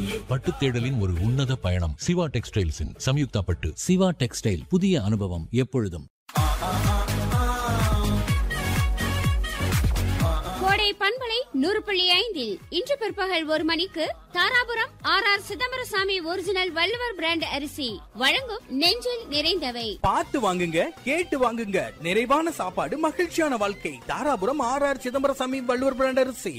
பட்டு தேடலின் ஒரு உன்னத பயணம் சிவா டெக்ஸ்டைல்ஸின் சம்யுக்தா பட்டு சிவா டெக்ஸ்டைல் புதிய அனுபவம் எப்பொழுதும் கோடை பண்பலை நூறு புள்ளி ஐந்தில் இன்று பிற்பகல் ஒரு மணிக்கு Dharapuram R R Chidambarasamy original Valluvar brand அரிசி வழங்கும் நெஞ்சில் நிறைந்தவை பார்த்து வாங்குங்க கேட்டு வாங்குங்க நிறைவான சாப்பாடு மகிழ்ச்சியான வாழ்க்கை Dharapuram R R Chidambarasamy Valluvar brand அரிசி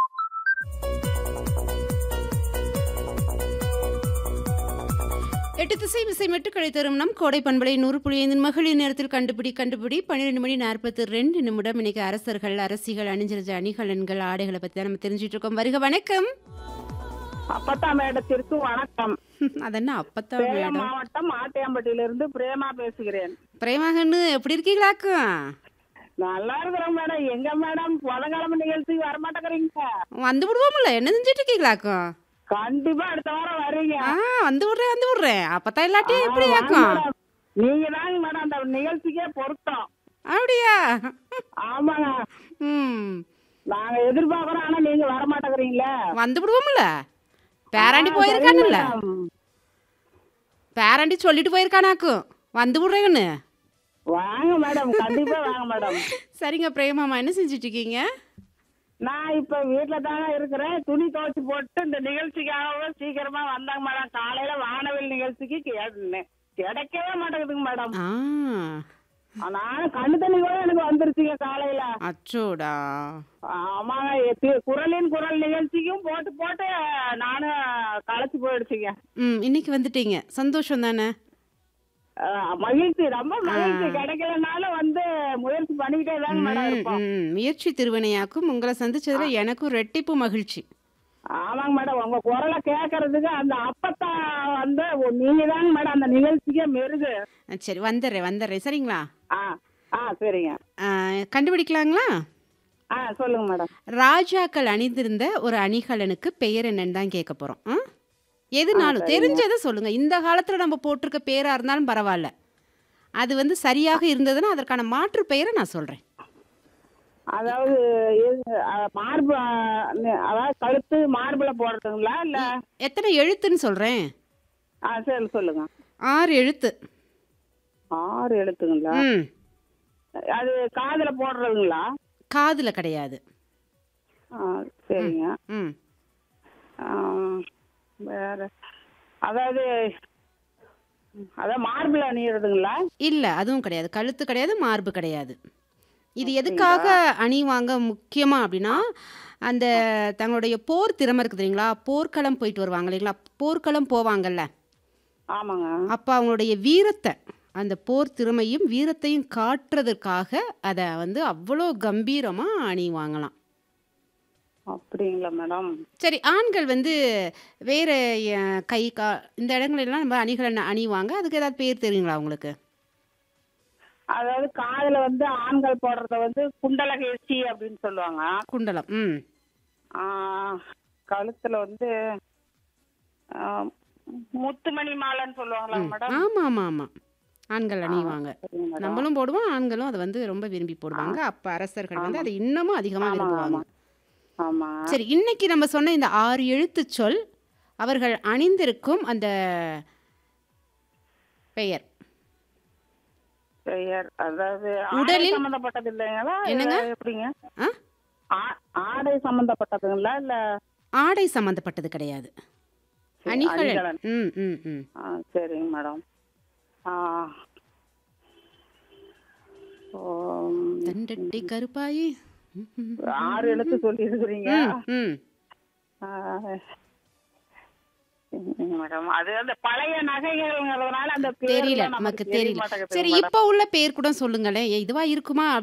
எட்டு திசை விசை மெட்டுக்களை தரும் நம் கோடை பண்பலை நூறு புள்ளி ஐந்தின் மகளிர் நேரத்தில் கண்டுபிடி கண்டுபிடி பன்னிரெண்டு மணி நாற்பத்தி ரெண்டு நிமிடம் இன்னைக்கு அரசர்கள் அரசிகள் அணிஞ்சிருச்ச அணிகலன்கள் ஆடைகளை பத்தி தான் நம்ம தெரிஞ்சுட்டு இருக்கோம் வருக வணக்கம் அப்பத்தா மேடத்திற்கு வணக்கம் அதென்ன அப்பத்தான் சேலம் மேடம் மாவட்டம் ஆட்டையாம்பட்டியிலிருந்து பிரேமா பேசுகிறேன் பிரேமாகன்னு எப்படி இருக்கீங்களாக்கும் நல்லா இருக்கிறோம் மேடம் எங்க மேடம் புதன்கிழமை நிகழ்ச்சிக்கு வரமாட்டேங்கிறீங்க வந்து விடுவோம்ல என்ன செஞ்சுட்டு இருக்கீங்களாக்கும் கண்டிப்பா அடுத்த வாரம் வர்றீங்க ஆ வந்து விடுறேன் வந்து விடுறேன் அப்பத்தான் இல்லாட்டியும் எப்படி ஆ, வாங்க ஆக்கும் மேடம். நீங்க தாங்க மேடம் அந்த நிகழ்ச்சிக்கே பொருத்தம் அப்படியா ஆமாங்க ம் நாங்க எதிர்பார்க்கறோம் ஆனா நீங்க வரமாட்டேங்கிறீங்களே வந்து விடுவோம்ல பேராண்டி ஆ, போயிருக்கானுல்ல சரிங்க மேடம். பேராண்டி சொல்லிட்டு போயிருக்கானாக்கும் வந்து விடுறேங்கன்னு வாங்க மேடம் கண்டிப்பா வாங்க மேடம் சரிங்க பிரேமாமா என்ன செஞ்சுட்டு இருக்கீங்க நான் இப்ப வீட்டுல தாங்க இருக்கிறேன் துணி துவைச்சு போட்டு இந்த நிகழ்ச்சிக்காக சீக்கிரமா வந்தாங்க மேடம் காலையில வானவில் நிகழ்ச்சிக்கு கே- கிடைக்கவே மாட்டேங்குதுங்க மேடம் ஆ நானும் கண்ணு தண்ணி கூட எனக்கு வந்துருச்சுங்க காலையில அச்சோடா ஆமாங்க எத்தி- குரலின் குரல் நிகழ்ச்சிக்கும் போட்டு போட்டு நானும் களைச்சு போயிடுச்சுங்க ம் இன்னைக்கு வந்துட்டீங்க சந்தோஷம் தானே அஹ் மகிழ்ச்சி ரொம்ப மகிழ்ச்சி கிடைக்கலனாலும் வந்து முயற்சி பண்ணிக்கிட்டே தாங்க மேடம் ம், இருப்போம் ம். முயற்சி திருவினையாக்கும் உங்களை சந்திச்சதுல எனக்கும் ரெட்டிப்பு மகிழ்ச்சி ஆமாங்க மேடம் உங்க குரலை கேட்கறதுக்கு அந்த அப்பத்தா வந்து நீங்க தாங்க மேடம் அந்த நிகழ்ச்சிக்கே மெருகு அஹ், சரி வந்துடுறேன் வந்துடுறேன் சரிங்களா ஆ ஆ சரிங்க அஹ், கண்டுபிடிக்கலாங்களா ஆ சொல்லுங்க மேடம் ராஜாக்கள் அணிந்திருந்த ஒரு அணிகலனுக்கு பெயர் என்னன்னு தான் கேட்க போறோம் ஆ? எதுனாலும் தெரிஞ்சதை சொல்லுங்க இந்த காலத்துல நம்ம போட்டிருக்க பேரா இருந்தாலும் பரவாயில்ல அது வந்து சரியாக இருந்ததுன்னா அதற்கான மாற்று பெயரை நான் சொல்றேன் அதாவது இது, அ, மார்பு அ, ந- அதாவது கழுத்து மார்புல போடுறதுங்களா இல்ல எத்தனை எழுத்துன்னு சொல்றேன் ஆ சரி சொல்லுங்க ஆறு எழுத்து ஆறு எழுத்துங்களா ம் அது காதுல போடுறதுங்களா காதுல கிடையாது ஆ, சரிங்க ம் ஆ, வேற அதாவது அதான் மார்புல அணியறதுங்களா இல்ல அதுவும் கிடையாது கழுத்து கிடையாது மார்பு கிடையாது இது எதுக்காக அணிவாங்க முக்கியமா அப்படின்னா அந்த தங்களுடைய போர் திறமை இருக்குது தெரியுங்களா போர்க்களம் போயிட்டு வருவாங்க இல்லைங்களா போர்க்களம் போவாங்கல்ல ஆமாங்க அப்போ அவங்களுடைய வீரத்தை அந்த போர் திறமையும் வீரத்தையும் காட்டுறதுக்காக அதை வந்து அவ்வளோ கம்பீரமாக அணிவாங்களாம் அப்படிங்களா மேடம் சரி ஆண்கள் வந்து வேறு கை கா இந்த இடங்களெல்லாம் நம்ம அணிகளை அணிவாங்க அதுக்கு ஏதாவது பேர் தெரியுங்களா உங்களுக்கு அதாவது காதுல வந்து ஆண்கள் போடுறத வந்து குண்டலகேசி அப்படின்னு சொல்லுவாங்க குண்டலம் ம் ஆ, கழுத்துல வந்து ஆ, முத்துமணி மாலைன்னு சொல்லுவாங்களா மேடம் ஆமாம் ஆமாம் ஆமாம் ஆண்கள் அணிவாங்க சரிங்க மேடம். நம்மளும் போடுவோம் ஆண்களும் அதை வந்து ரொம்ப விரும்பி போடுவாங்க அப்போ அரசர்கள் வந்து அதை இன்னமும் அதிகமாக ஆமா, விரும்புவாங்க ஆமா. ஆமா சரி இன்னைக்கு நம்ம சொன்ன இந்த ஆறு எழுத்துச் சொல் அவர்கள் அணிந்திருக்கும் அந்த பெயர் பெயர் அதாவது ஆடை உடலில் சம்பந்தப்பட்டது இல்லைங்களா என்னங்க? இல்ல எப்படிங்க ஆ? ஆ- ஆடை சம்பந்தப்பட்டதுங்களா இல்ல ஆடை சம்பந்தப்பட்டது கிடையாது சரி, அணிகலன் அணிகலன். ம் ம் ம் ஆ, சரிங்க மேடம் ஆ. ஓம், தண்டட்டி கருப்பாயி ம், ம், ஆறு எழுத்து சொல்லி இருக்கிறீங்க ம், ம் மேடம் அது அந்த பழைய நகைகள்ங்கிறதுனால அந்த பேர்லாம் தெரியல நமக்கு நமக்கு தெரிய தெரியல மாட்டேங்குது சரி மேடம். இப்போ உள்ள பேர் கூட சொல்லுங்களேன் இதுவா இருக்குமா